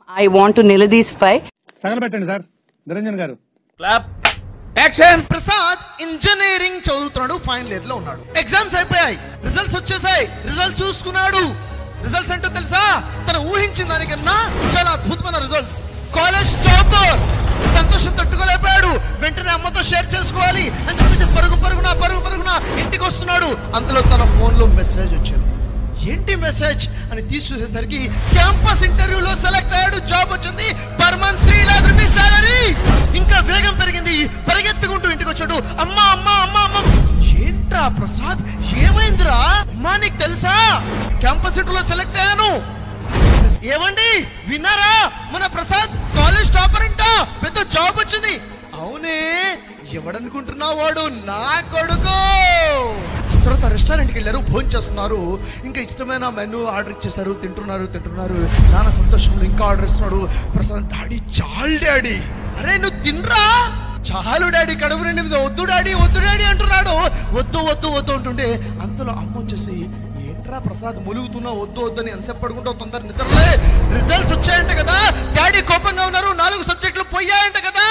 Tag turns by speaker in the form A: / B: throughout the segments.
A: I want to నిలదీసిఫై
B: తగలబెట్టండి sir Niranjan garu
C: clap action
D: Prasad engineering చదువుతున్నాడు ఫైనల్ ఇయర్ లో ఉన్నాడు ఎగ్జామ్స్ అయిపోయాయి రిజల్ట్స్ వచ్చేసాయి రిజల్ట్ చూసుకున్నాడు రిజల్ట్స్ అంటే తెలుసా తను ఊహించిన దానికన్నా చాలా అద్భుతమైన రిజల్ట్స్ కాలేజ్ టాపర్ సంతోషం తట్టుకోలేకపోయాడు వెంటనే అమ్మతో షేర్ చేసుకోవాలి అని చెప్పేసి పరుగు పరుగున పరుగు పరుగున ఇంటికి వస్తున్నాడు అంతలో తన ఫోన్ లో మెసేజ్ వచ్చింది ఏంటి మెసేజ్ అని తీసి చూసేసరికి క్యాంపస్ ఇంటర్వ్యూలో సెలెక్ట్ అయ్యాడు జాబ్ వచ్చింది per month three lakh rupees salary ఇంకా వేగం పెరిగింది పరిగెత్తుకుంటూ ఇంటికి వచ్చాడు అమ్మా అమ్మా అమ్మా అమ్మా ఏంట్రా ప్రసాద్ ఏమైందిరా అమ్మా నీకు తెలుసా క్యాంపస్ ఇంటర్వ్యూలో సెలెక్ట్ అయ్యాను ఏమండి విన్నారా మన ప్రసాద్ కాలేజ్ టాపర్ అంట పెద్ద జాబ్ వచ్చింది అవునే ఎవడనుకుంటున్నావు వాడు నా కొడుకు తర్వాత రెస్టారెంట్కి వెళ్ళారు భోజనం చేస్తున్నారు ఇంకా ఇష్టమైన మెనూ ఆర్డర్ ఇచ్చేసారు తింటున్నారు తింటున్నారు నాన్న సంతోషంలో ఇంకా ఆర్డర్ ఇస్తున్నాడు ప్రసాద్ డాడీ చాలు డాడీ అరే నువ్వు తినరా చాలు డాడీ కడుపు నిండి మీద వద్దు డాడీ వద్దు డాడీ అంటున్నాడు వద్దు వద్దు వద్దు అంటుంటే అంతలో అమ్మ వచ్చేసి ఏంట్రా ప్రసాద్ ములుగుతున్నా వద్దు వద్దు అని ఎంతసేపు పడుకుంటావు తొందర నిద్రలే రిజల్ట్స్ వచ్చాయంట కదా డాడీ కోపంగా ఉన్నారు నాలుగు సబ్జెక్టులు పోయాయంట కదా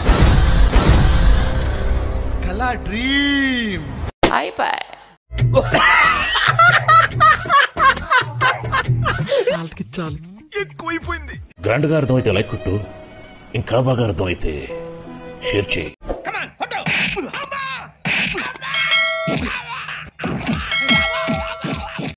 D: కళా డ్రీమ్
C: ఎక్కువైపోయింది
E: గ్రాండ్గా అర్థమైతే లైక్ కొట్టు ఇంకా బాగా అర్థమైతే షేర్ చేయి